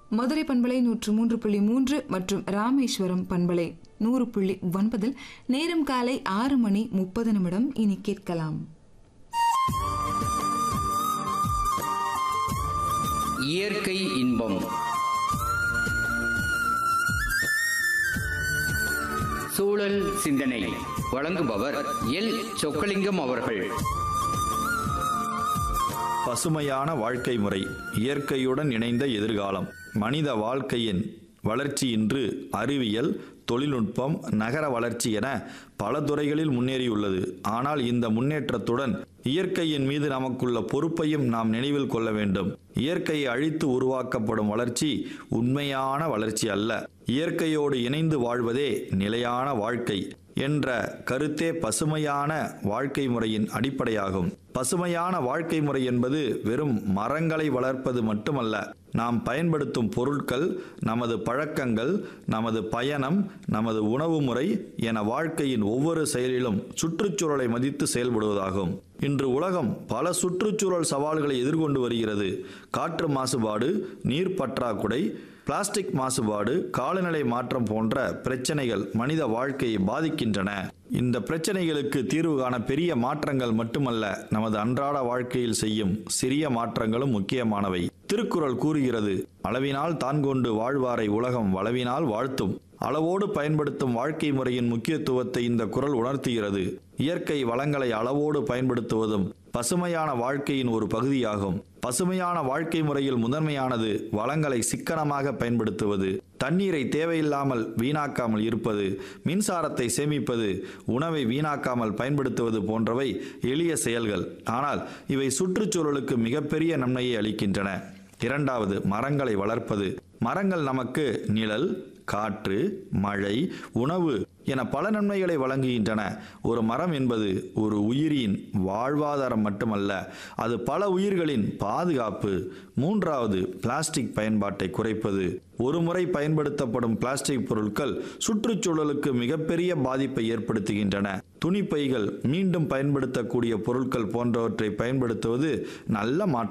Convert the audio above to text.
மதுரை பண்பலை நூற்று மூன்று புள்ளி மூன்று மற்றும் ராமேஸ்வரம் பண்பலை நூறு புள்ளி ஒன்பதில் நேரம் காலை ஆறு மணி முப்பது நிமிடம் இனி கேட்கலாம் இயற்கை இன்பம் சூழல் சிந்தனை வழங்குபவர் எல் சொக்கலிங்கம் அவர்கள் பசுமையான வாழ்க்கை முறை இயற்கையுடன் இணைந்த எதிர்காலம் மனித வாழ்க்கையின் வளர்ச்சி இன்று அறிவியல் தொழில்நுட்பம் நகர வளர்ச்சி என பல துறைகளில் முன்னேறியுள்ளது ஆனால் இந்த முன்னேற்றத்துடன் இயற்கையின் மீது நமக்குள்ள பொறுப்பையும் நாம் நினைவில் கொள்ள வேண்டும் இயற்கையை அழித்து உருவாக்கப்படும் வளர்ச்சி உண்மையான வளர்ச்சி அல்ல இயற்கையோடு இணைந்து வாழ்வதே நிலையான வாழ்க்கை என்ற கருத்தே பசுமையான வாழ்க்கை முறையின் அடிப்படையாகும் பசுமையான வாழ்க்கை முறை என்பது வெறும் மரங்களை வளர்ப்பது மட்டுமல்ல நாம் பயன்படுத்தும் பொருட்கள் நமது பழக்கங்கள் நமது பயணம் நமது உணவு முறை என வாழ்க்கையின் ஒவ்வொரு செயலிலும் சுற்றுச்சூழலை மதித்து செயல்படுவதாகும் இன்று உலகம் பல சுற்றுச்சூழல் சவால்களை எதிர்கொண்டு வருகிறது காற்று மாசுபாடு நீர் பற்றாக்குறை பிளாஸ்டிக் மாசுபாடு காலநிலை மாற்றம் போன்ற பிரச்சனைகள் மனித வாழ்க்கையை பாதிக்கின்றன இந்த பிரச்சனைகளுக்கு தீர்வு காண பெரிய மாற்றங்கள் மட்டுமல்ல நமது அன்றாட வாழ்க்கையில் செய்யும் சிறிய மாற்றங்களும் முக்கியமானவை திருக்குறள் கூறுகிறது அளவினால் தான் கொண்டு வாழ்வாரை உலகம் வளவினால் வாழ்த்தும் அளவோடு பயன்படுத்தும் வாழ்க்கை முறையின் முக்கியத்துவத்தை இந்த குறள் உணர்த்துகிறது இயற்கை வளங்களை அளவோடு பயன்படுத்துவதும் பசுமையான வாழ்க்கையின் ஒரு பகுதியாகும் பசுமையான வாழ்க்கை முறையில் முதன்மையானது வளங்களை சிக்கனமாக பயன்படுத்துவது தண்ணீரை தேவையில்லாமல் வீணாக்காமல் இருப்பது மின்சாரத்தை சேமிப்பது உணவை வீணாக்காமல் பயன்படுத்துவது போன்றவை எளிய செயல்கள் ஆனால் இவை சுற்றுச்சூழலுக்கு மிகப்பெரிய நன்மையை அளிக்கின்றன இரண்டாவது மரங்களை வளர்ப்பது மரங்கள் நமக்கு நிழல் காற்று மழை உணவு என பல நன்மைகளை வழங்குகின்றன ஒரு மரம் என்பது ஒரு உயிரின் வாழ்வாதாரம் மட்டுமல்ல அது பல உயிர்களின் பாதுகாப்பு மூன்றாவது பிளாஸ்டிக் பயன்பாட்டை குறைப்பது ஒரு முறை பயன்படுத்தப்படும் பிளாஸ்டிக் பொருட்கள் சுற்றுச்சூழலுக்கு மிகப்பெரிய பாதிப்பை ஏற்படுத்துகின்றன துணிப்பைகள் மீண்டும் பயன்படுத்தக்கூடிய பொருட்கள் போன்றவற்றை பயன்படுத்துவது நல்ல மாற்றம்